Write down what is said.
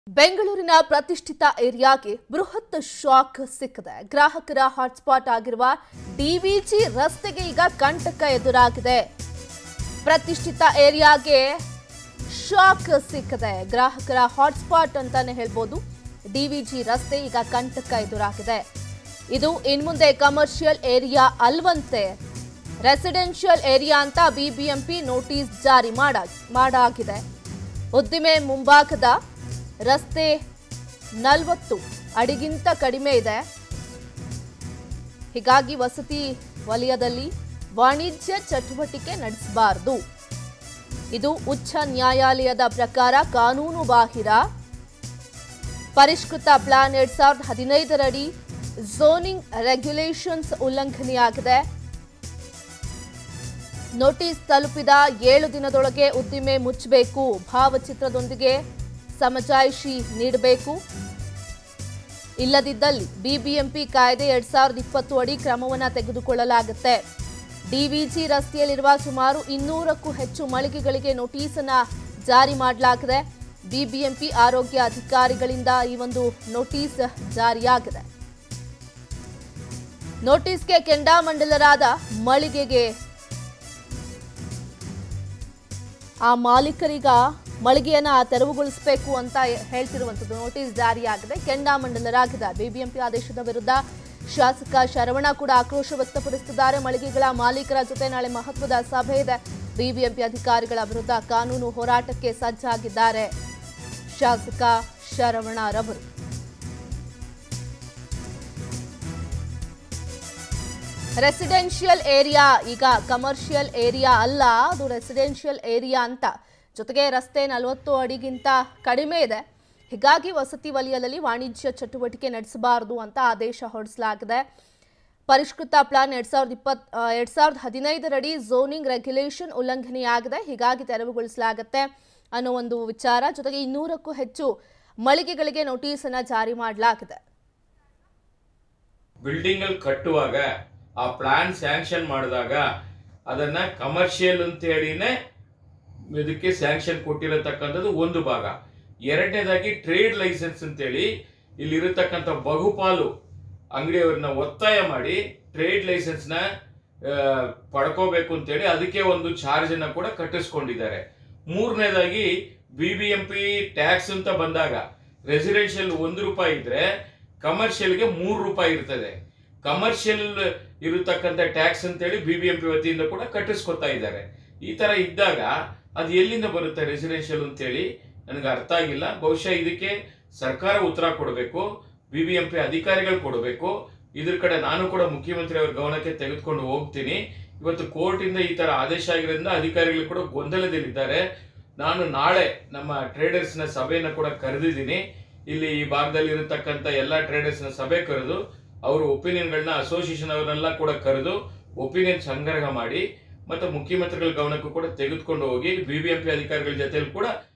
ಬೆಂಗಳೂರಿನ ಪ್ರತಿಷ್ಠಿತ ಏರಿಯಾಗೆ ಬೃಹತ್ ಶಾಕ್ ಸಿಕ್ಕಿದೆ ಗ್ರಾಹಕರ ಹಾಟ್ಸ್ಪಾಟ್ ಆಗಿರುವ ಡಿವಿಜಿ ರಸ್ತೆಗೆ ಈಗ ಕಂಟಕ ಎದುರಾಗಿದೆ ಪ್ರತಿಷ್ಠಿತ ಏರಿಯಾಗೆ ಶಾಕ್ ಸಿಕ್ಕಿದೆ ಗ್ರಾಹಕರ ಹಾಟ್ಸ್ಪಾಟ್ ಅಂತಾನೆ ಹೇಳ್ಬೋದು ಡಿವಿಜಿ ರಸ್ತೆ ಈಗ ಕಂಟಕ ಎದುರಾಗಿದೆ ಇದು ಇನ್ಮುಂದೆ ಕಮರ್ಷಿಯಲ್ ಏರಿಯಾ ಅಲ್ವಂತೆ ರೆಸಿಡೆನ್ಷಿಯಲ್ ಏರಿಯಾ ಅಂತ ಬಿಬಿಎಂಪಿ ನೋಟಿಸ್ ಜಾರಿ ಮಾಡ ಮಾಡಾಗಿದೆ ಉದ್ದಿಮೆ ಮುಂಭಾಗದ ರಸ್ತೆ ನಲವತ್ತು ಅಡಿಗಿಂತ ಕಡಿಮೆ ಇದೆ ಹೀಗಾಗಿ ವಸತಿ ವಲಯದಲ್ಲಿ ವಾಣಿಜ್ಯ ಚಟುವಟಿಕೆ ನಡೆಸಬಾರದು ಇದು ಉಚ್ಚ ನ್ಯಾಯಾಲಯದ ಪ್ರಕಾರ ಕಾನೂನು ಬಾಹಿರ ಪರಿಷ್ಕೃತ ಪ್ಲಾನ್ ಎರಡ್ ಸಾವಿರದ ಹದಿನೈದರಡಿ ಝೋನಿಂಗ್ ರೆಗ್ಯುಲೇಷನ್ಸ್ ಉಲ್ಲಂಘನೆಯಾಗಿದೆ ನೋಟಿಸ್ ತಲುಪಿದ ಏಳು ದಿನದೊಳಗೆ ಉದ್ದಿಮೆ ಮುಚ್ಚಬೇಕು ಭಾವಚಿತ್ರದೊಂದಿಗೆ ಸಮಜಾಯಿಷಿ ನೀಡಬೇಕು ಇಲ್ಲದಿದ್ದಲ್ಲಿ ಬಿಬಿಎಂಪಿ ಕಾಯ್ದೆ ಎರಡ್ ಸಾವಿರದ ಇಪ್ಪತ್ತು ಅಡಿ ಕ್ರಮವನ್ನು ತೆಗೆದುಕೊಳ್ಳಲಾಗುತ್ತೆ ಡಿವಿಜಿ ರಸ್ತೆಯಲ್ಲಿರುವ ಸುಮಾರು ಇನ್ನೂರಕ್ಕೂ ಹೆಚ್ಚು ಮಳಿಗೆಗಳಿಗೆ ನೋಟಿಸ್ ಅನ್ನ ಜಾರಿ ಮಾಡಲಾಗಿದೆ ಬಿಬಿಎಂಪಿ ಆರೋಗ್ಯ ಅಧಿಕಾರಿಗಳಿಂದ ಈ ಒಂದು ನೋಟಿಸ್ ಜಾರಿಯಾಗಿದೆ ನೋಟಿಸ್ಗೆ ಕೆಂಡಾಮಂಡಲರಾದ ಮಳಿಗೆಗೆ ಆ ಮಾಲೀಕರೀಗ ಮಳಿಗೆಯನ್ನ ತೆರವುಗೊಳಿಸಬೇಕು ಅಂತ ಹೇಳ್ತಿರುವಂತದ್ದು ನೋಟಿಸ್ ಜಾರಿಯಾಗಿದೆ ಕೆಂಡಾಮಂಡಲರಾಗಿದೆ ಬಿಬಿಎಂಪಿ ಆದೇಶದ ವಿರುದ್ಧ ಶಾಸಕ ಶರವಣ ಕೂಡ ಆಕ್ರೋಶ ವ್ಯಕ್ತಪಡಿಸುತ್ತಿದ್ದಾರೆ ಮಳಿಗೆಗಳ ಮಾಲೀಕರ ಜೊತೆ ನಾಳೆ ಮಹತ್ವದ ಸಭೆ ಇದೆ ಬಿಬಿಎಂಪಿ ಅಧಿಕಾರಿಗಳ ವಿರುದ್ಧ ಕಾನೂನು ಹೋರಾಟಕ್ಕೆ ಸಜ್ಜಾಗಿದ್ದಾರೆ ಶಾಸಕ ಶರವಣರವರು ರೆಸಿಡೆನ್ಷಿಯಲ್ ಏರಿಯಾ ಈಗ ಕಮರ್ಷಿಯಲ್ ಏರಿಯಾ ಅಲ್ಲ ಅದು ರೆಸಿಡೆನ್ಷಿಯಲ್ ಏರಿಯಾ ಅಂತ ಜೊತೆಗೆ ರಸ್ತೆ ನಲವತ್ತು ಅಡಿಗಿಂತ ಕಡಿಮೆ ಇದೆ ಹೀಗಾಗಿ ವಸತಿ ವಲಯದಲ್ಲಿ ವಾಣಿಜ್ಯ ಚಟುವಟಿಕೆ ನಡೆಸಬಾರದು ಅಂತ ಆದೇಶ ಹೊರಡಿಸಲಾಗಿದೆ ಪರಿಷ್ಕೃತ ಪ್ಲಾನ್ ಎರಡ್ ಸಾವಿರದ ಇಪ್ಪತ್ ಎರಡ್ ಸಾವಿರದ ಹದಿನೈದರಡಿ ಝೋನಿಂಗ್ ರೆಗ್ಯುಲೇಷನ್ ಉಲ್ಲಂಘನೆಯಾಗಿದೆ ಹೀಗಾಗಿ ತೆರವುಗೊಳಿಸಲಾಗುತ್ತೆ ಅನ್ನೋ ಒಂದು ವಿಚಾರ ಜೊತೆಗೆ ಇನ್ನೂರಕ್ಕೂ ಹೆಚ್ಚು ಮಳಿಗೆಗಳಿಗೆ ನೋಟಿಸ್ ಅನ್ನ ಜಾರಿ ಮಾಡಲಾಗಿದೆ ಬಿಲ್ಡಿಂಗ್ ಅಲ್ಲಿ ಕಟ್ಟುವಾಗ ಆ ಪ್ಲಾನ್ ಸ್ಯಾಂಕ್ಷನ್ ಮಾಡಿದಾಗ ಅದನ್ನ ಕಮರ್ಷಿಯಲ್ ಅಂತ ಹೇಳಿನೇ ಇದಕ್ಕೆ ಸ್ಯಾಂಕ್ಷನ್ ಕೊಟ್ಟಿರತಕ್ಕಂಥದ್ದು ಒಂದು ಭಾಗ ಎರಡನೇದಾಗಿ ಟ್ರೇಡ್ ಲೈಸೆನ್ಸ್ ಅಂತೇಳಿ ಇಲ್ಲಿರತಕ್ಕಂಥ ಬಹುಪಾಲು ಅಂಗಡಿಯವರನ್ನ ಒತ್ತಾಯ ಮಾಡಿ ಟ್ರೇಡ್ ಲೈಸೆನ್ಸ್ನ ಪಡ್ಕೋಬೇಕು ಅಂತೇಳಿ ಅದಕ್ಕೆ ಒಂದು ಚಾರ್ಜ್ ಅನ್ನ ಕೂಡ ಕಟ್ಟಿಸ್ಕೊಂಡಿದ್ದಾರೆ ಮೂರನೇದಾಗಿ B B M P tax ಅಂತ ಬಂದಾಗ ರೆಸಿಡೆನ್ಷಿಯಲ್ ಒಂದು ರೂಪಾಯಿ ಇದ್ರೆ ಕಮರ್ಷಿಯಲ್ಗೆ ಮೂರು ರೂಪಾಯಿ ಇರ್ತದೆ ಕಮರ್ಷಿಯಲ್ ಇರತಕ್ಕಂಥ ಟ್ಯಾಕ್ಸ್ ಅಂತೇಳಿ ಬಿ ಬಿ ಎಂ ಪಿ ವತಿಯಿಂದ ಕೂಡ ಕಟ್ಟಿಸ್ಕೊತಾ ಇದ್ದಾರೆ ಈ ತರ ಇದ್ದಾಗ ಅದು ಎಲ್ಲಿಂದ ಬರುತ್ತೆ ರೆಸಿಡೆನ್ಷಿಯಲ್ ಅಂತೇಳಿ ನನಗೆ ಅರ್ಥ ಆಗಿಲ್ಲ ಬಹುಶಃ ಇದಕ್ಕೆ ಸರ್ಕಾರ ಉತ್ತರ ಕೊಡಬೇಕು ಬಿ ಬಿ ಎಂ ಪಿ ಅಧಿಕಾರಿಗಳು ಕೊಡಬೇಕು ಇದ್ರ ಕಡೆ ನಾನು ಕೂಡ ಮುಖ್ಯಮಂತ್ರಿ ಅವರ ಗಮನಕ್ಕೆ ತೆಗೆದುಕೊಂಡು ಹೋಗ್ತೀನಿ ಇವತ್ತು ಕೋರ್ಟ್ ಇಂದ ಈ ತರ ಆದೇಶ ಆಗಿರೋದ್ರಿಂದ ಅಧಿಕಾರಿಗಳು ಕೂಡ ಗೊಂದಲದಲ್ಲಿದ್ದಾರೆ ನಾನು ನಾಳೆ ನಮ್ಮ ಟ್ರೇಡರ್ಸ್ ನ ಸಭೆಯನ್ನ ಕೂಡ ಕರೆದಿದ್ದೀನಿ ಇಲ್ಲಿ ಈ ಭಾಗದಲ್ಲಿ ಇರತಕ್ಕಂತ ಎಲ್ಲಾ ಟ್ರೇಡರ್ಸ್ ನ ಸಭೆ ಕರೆದು ಅವರು ಒಪಿನಿಯನ್ಗಳನ್ನ ಅಸೋಸಿಯೇಷನ್ ಅವರನ್ನೆಲ್ಲ ಕೂಡ ಕರೆದು ಒಪಿನಿಯನ್ ಸಂಗ್ರಹ ಮಾಡಿ ಮತ್ತೆ ಮುಖ್ಯಮಂತ್ರಿಗಳ ಗಮನಕ್ಕೂ ಕೂಡ ತೆಗೆದುಕೊಂಡು ಹೋಗಿ ಬಿಬಿಎಂಪಿ ಅಧಿಕಾರಿಗಳ ಜೊತೆಲಿ ಕೂಡ